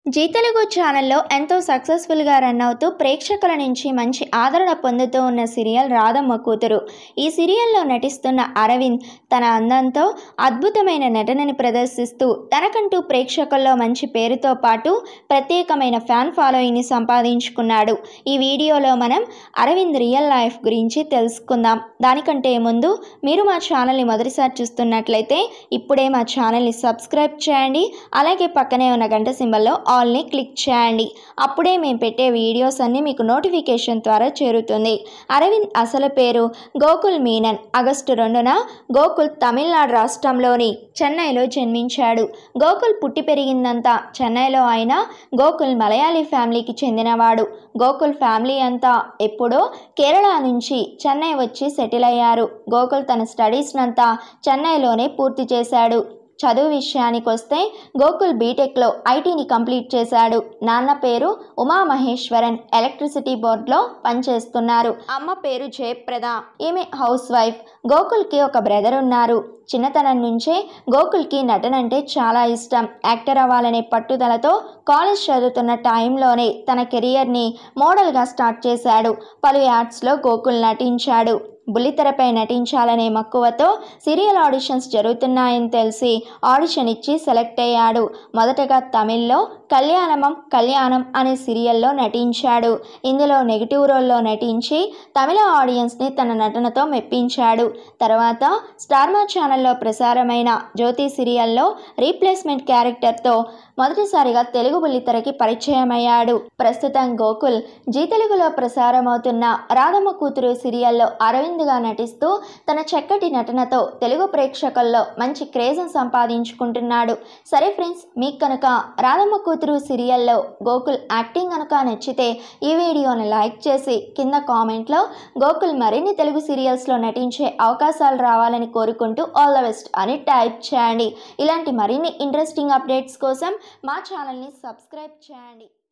G Telugu ఛానల్లో ఎంతో సక్సెస్ఫుల్గా రన్ అవుతూ ప్రేక్షకుల నుంచి మంచి ఆదరణ పొందుతూ ఉన్న సీరియల్ రాధమ్మ కూతురు ఈ సీరియల్లో నటిస్తున్న అరవింద్ తన అందంతో అద్భుతమైన నటనని ప్రదర్శిస్తూ తనకంటూ ప్రేక్షకుల్లో మంచి పేరుతో పాటు ప్రత్యేకమైన ఫ్యాన్ ఫాలోయింగ్ని సంపాదించుకున్నాడు ఈ వీడియోలో మనం అరవింద్ రియల్ లైఫ్ గురించి తెలుసుకుందాం దానికంటే ముందు మీరు మా ఛానల్ని మొదటిసారి చూస్తున్నట్లయితే ఇప్పుడే మా ఛానల్ని సబ్స్క్రైబ్ చేయండి అలాగే పక్కనే ఉన్న గంట సింబల్లో ఆల్ని క్లిక్ చేయండి అప్పుడే మేము పెట్టే వీడియోస్ అన్నీ మీకు నోటిఫికేషన్ ద్వారా చేరుతుంది అరవింద్ అసలు పేరు గోకుల్ మీనన్ ఆగస్టు రెండున గోకుల్ తమిళనాడు రాష్ట్రంలోని చెన్నైలో జన్మించాడు గోకుల్ పుట్టి పెరిగిందంతా చెన్నైలో అయినా గోకుల్ మలయాళీ ఫ్యామిలీకి చెందినవాడు గోకుల్ ఫ్యామిలీ అంతా ఎప్పుడో కేరళ నుంచి చెన్నై వచ్చి సెటిల్ అయ్యారు గోకుల్ తన స్టడీస్నంతా చెన్నైలోనే పూర్తి చేశాడు చదువు విషయానికి వస్తే గోకుల్ బీటెక్లో ఐటీని కంప్లీట్ చేశాడు నాన్న పేరు ఉమామహేశ్వరన్ ఎలక్ట్రిసిటీ బోర్డులో పనిచేస్తున్నారు అమ్మ పేరు జయప్రద ఈమె హౌస్ వైఫ్ గోకుల్కి ఒక బ్రదర్ ఉన్నారు చిన్నతనం నుంచే గోకుల్కి నటన అంటే చాలా ఇష్టం యాక్టర్ అవ్వాలనే పట్టుదలతో కాలేజ్ చదువుతున్న టైంలోనే తన కెరియర్ని మోడల్గా స్టార్ట్ చేశాడు పలు యాడ్స్లో గోకుల్ నటించాడు బుల్లితెరపై నటించాలనే మక్కువతో సీరియల్ ఆడిషన్స్ జరుగుతున్నాయని తెలిసి ఆడిషన్ ఇచ్చి సెలెక్ట్ అయ్యాడు మొదటగా తమిళ్లో కళ్యాణమం కళ్యాణం అనే సీరియల్లో నటించాడు ఇందులో నెగిటివ్ రోల్లో నటించి తమిళ ఆడియన్స్ని తన నటనతో మెప్పించాడు తర్వాత స్టార్మా ఛానల్లో ప్రసారమైన జ్యోతి సీరియల్లో రీప్లేస్మెంట్ క్యారెక్టర్తో మొదటిసారిగా తెలుగు బుల్లితెరకి పరిచయమయ్యాడు ప్రస్తుతం గోకుల్ జీ తెలుగులో ప్రసారమవుతున్న రాధమ్మ కూతురు సీరియల్లో అరవింద్గా నటిస్తూ తన చక్కటి నటనతో తెలుగు ప్రేక్షకుల్లో మంచి క్రేజ్ను సంపాదించుకుంటున్నాడు సరే ఫ్రెండ్స్ మీకు కనుక రాధమ్మ కూతురు సీరియల్లో గోకుల్ యాక్టింగ్ కనుక నచ్చితే ఈ వీడియోని లైక్ చేసి కింద కామెంట్లో గోకుల్ మరిన్ని తెలుగు సీరియల్స్లో నటించే అవకాశాలు రావాలని కోరుకుంటూ ఆల్ ద బెస్ట్ అని టైప్ చేయండి ఇలాంటి మరిన్ని ఇంట్రెస్టింగ్ అప్డేట్స్ కోసం మా ఛానల్ని సబ్స్క్రైబ్ చేయండి